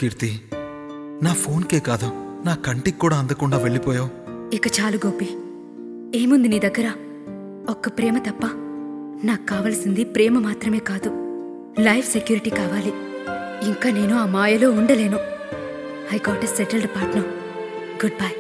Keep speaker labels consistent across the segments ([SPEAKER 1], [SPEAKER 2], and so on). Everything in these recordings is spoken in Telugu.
[SPEAKER 1] కీర్తి నా ఫోన్కే కాదు నా కంటికి కూడా అందకుండా వెళ్ళిపోయావు
[SPEAKER 2] ఇక చాలు గోపి ఏముంది నీ దగ్గర ఒక్క ప్రేమ తప్ప నాకు కావలసింది ప్రేమ మాత్రమే కాదు లైఫ్ సెక్యూరిటీ కావాలి ఇంకా నేను ఆ మాయలో ఉండలేను I got a settled partner goodbye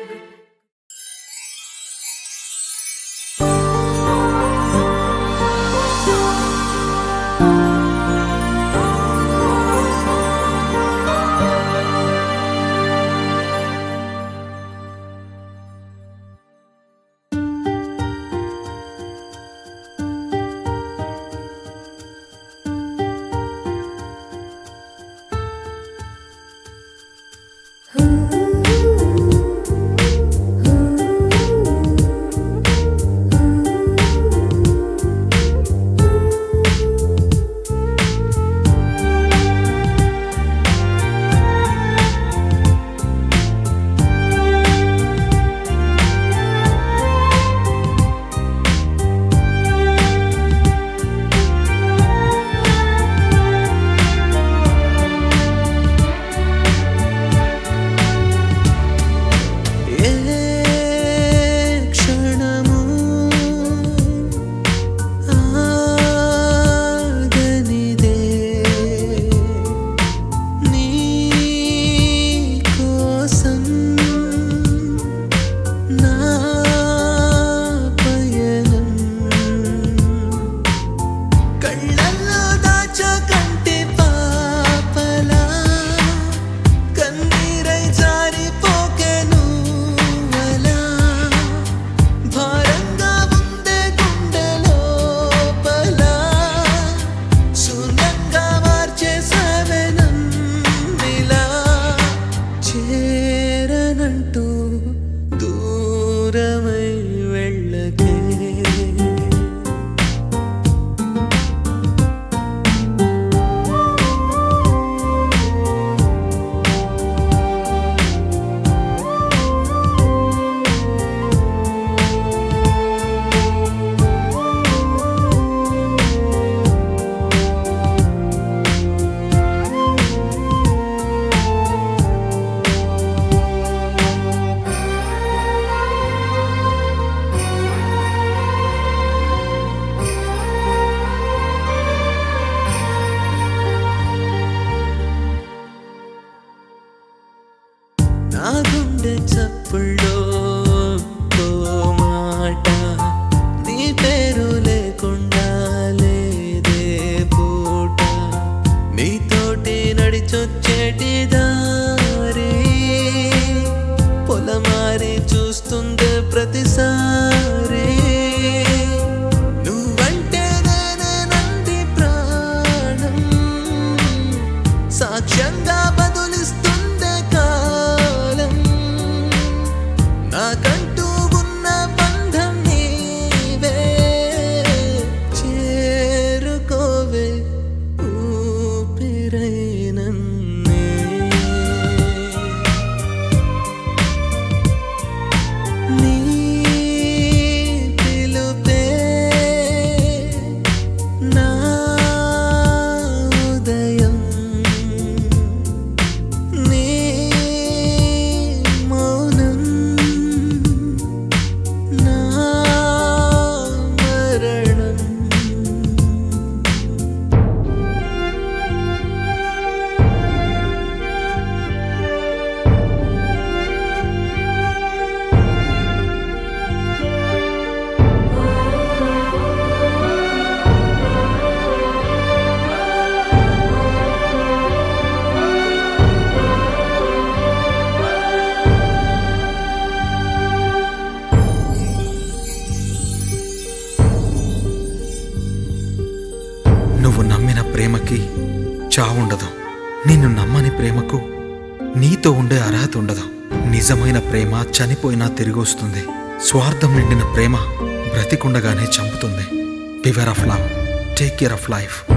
[SPEAKER 3] ఏ క్షణము ఆగనిదే నీ కోసం నా పయనం కళ్ళల్లో దాచకంటి పాపలా కన్నీరై జారిపోకెను అలా భారంగా ఉందే గుండె లోపల శూన్యంగా మార్చేసావే నన్నిలా చేరనంటూ దూరమై వెళ్ళకే నా గుండె చప్పుల్లో ఓ మాట నీ పేరు లేకుండా లేదే పూట నీతోటి నడిచొచ్చేటి దారి పొలమారి చూస్తుందే ప్రతిసారి నువ్వంటే నేనే నంది ప్రాణం సాక్ష్యంగా బదులిస్తుందే కాలం నాకంటూ ఉన్న బంధం నీవే చేరుకోవే ఊపిరైనన్నే నీ పిలుపే నా ఉదయం నీ మౌనం నా మరణం
[SPEAKER 1] నువ్వు నమ్మిన ప్రేమకి చావుండదు నిన్ను నమ్మని ప్రేమకు నీతో ఉండే అర్హత ఉండదు నిజమైన ప్రేమ చనిపోయినా తిరిగి వస్తుంది స్వార్థం నిండిన ప్రేమ బ్రతికుండగానే చంపుతుంది beware of love take care of life